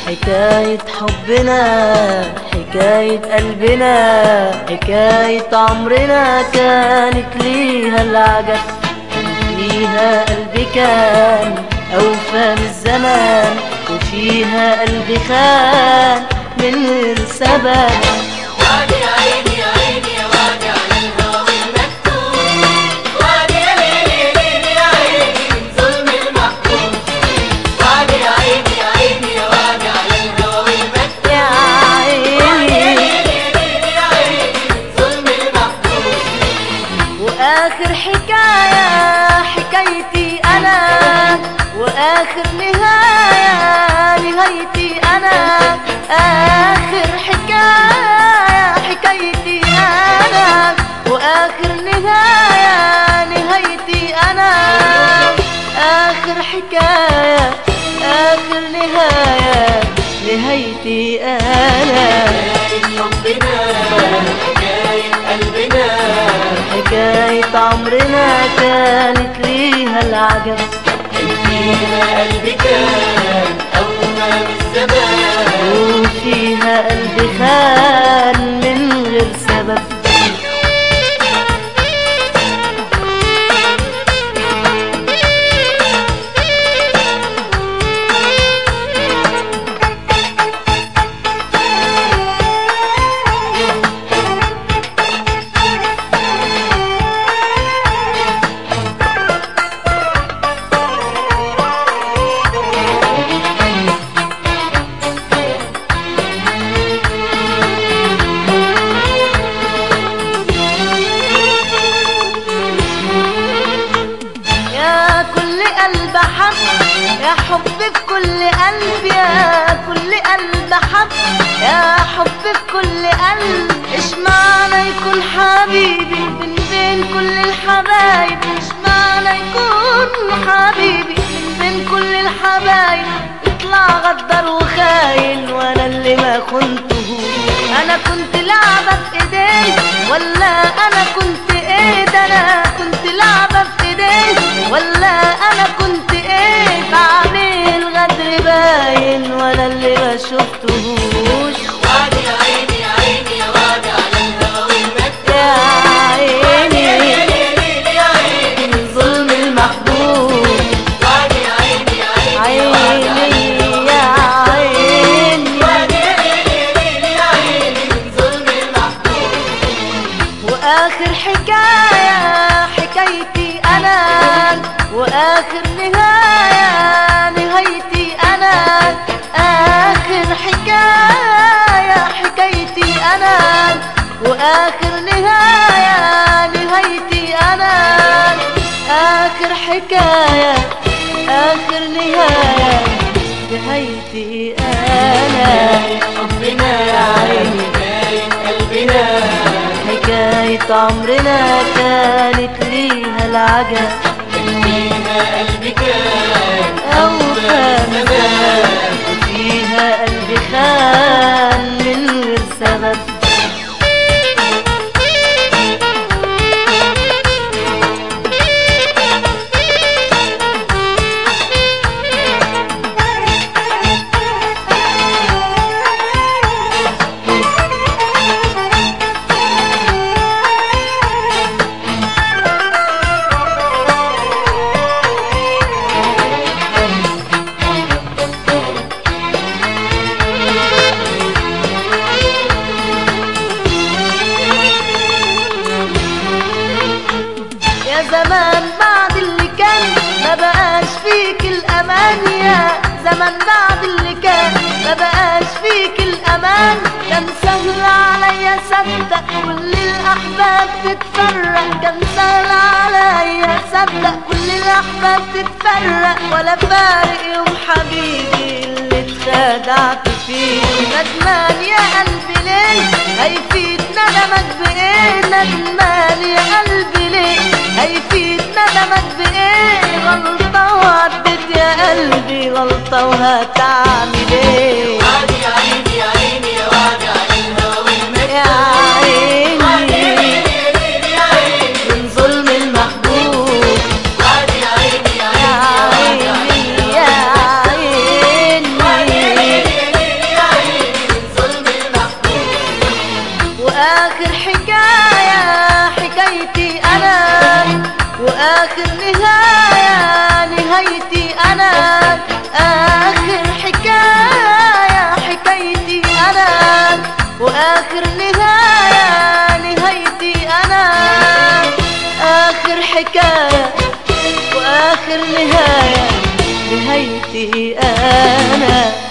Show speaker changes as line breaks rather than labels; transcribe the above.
حكاية حبنا حكاية قلبنا حكاية عمرنا كانت ليها العجب فيها قلبي كان أوفى من الزمان وفيها قلبي خان من غير سبب
وادي يا عيني يا عيني يا وادي على الهوى المكتوب وادي يا ليلي يا ليلي يا عيني من ظلم المحكوم وادي يا عيني يا عيني يا وادي على الهوى المكتوب
يا عيني
يا عيني من ظلم المحكوم
واخر حكاية حكايتي انا واخر نهاية نهايتي انا اخر حكاية حكايتي انا واخر نهاية نهايتي انا اخر حكاية اخر نهاية نهايتي انا
حبنا حكاية قلبنا
حكاية عمرنا كانت ليها العجب
فيها قلبي كان أوفى من الزمان
وفيها قلبي خان من غير سبب يا كل قلب حب يا حب بكل قلب يا كل قلب حب يا حب بكل قلب ايش معنى يكون حبيبي من بين كل الحبايب ايش معنى يكون حبيبي من بين كل الحبايب يطلع غدر وخاين وانا اللي ما خنته انا كنت لعبة في ايديه ولا انا كنت ايه ده انا كنت لعبة في ايديه ولا انا كنت ايه بعمل غدر باين وانا اللي ما شفتهوش
وادي يا عيني يا عيني يا وادي على الهوى المكتوب
يا عيني
يا عيني
من ظلم المحبوب
وادي يا عيني يا عيني
عيني يا عيني
وادي يا ليلي يا عيني من ظلم المحكوم
واخر حكاية حكايتي انا واخر نهاية نهايتي انا اخر حكاية حكايتي انا واخر نهاية نهايتي انا اخر حكاية اخر نهاية نهايتي انا
حبنا
يا عيني
حكاية قلبنا
حكاية عمرنا كانت ليها العجب
فيها قلبي كان
أوفى مزاج وفيها قلبي خان من غير سبب يا زمان بعد اللي كان ما بقاش فيك الامان يا زمان بعد اللي كان ما بقاش فيك الامان كان سهل عليا صدق كل الاحباب تتفرق كان سهل عليا صدق كل الاحباب تتفرق ولا فارق يوم حبيبي اللي اتخدعت فيه ندمان يا قلبي ليه هيفيد ندمك بايه ندمان يا قلبي ليه هيفيد ندمك بايه غلطة وعدت يا قلبي غلطة وهتعمل ايه
وادي يا عيني يا عيني يا وادي على الهوى المكتوب
يا
وادي يا
عيني
ليلي يا عيني
من ظلم المحبوب
وادي يا عيني يا
يا
عيني يا وادي على
عيني يا
وادي يا
عيني
ليلي
واخر نهاية نهايتي انا اخر حكاية حكايتي انا واخر نهاية نهايتي انا اخر حكاية واخر نهاية نهايتي انا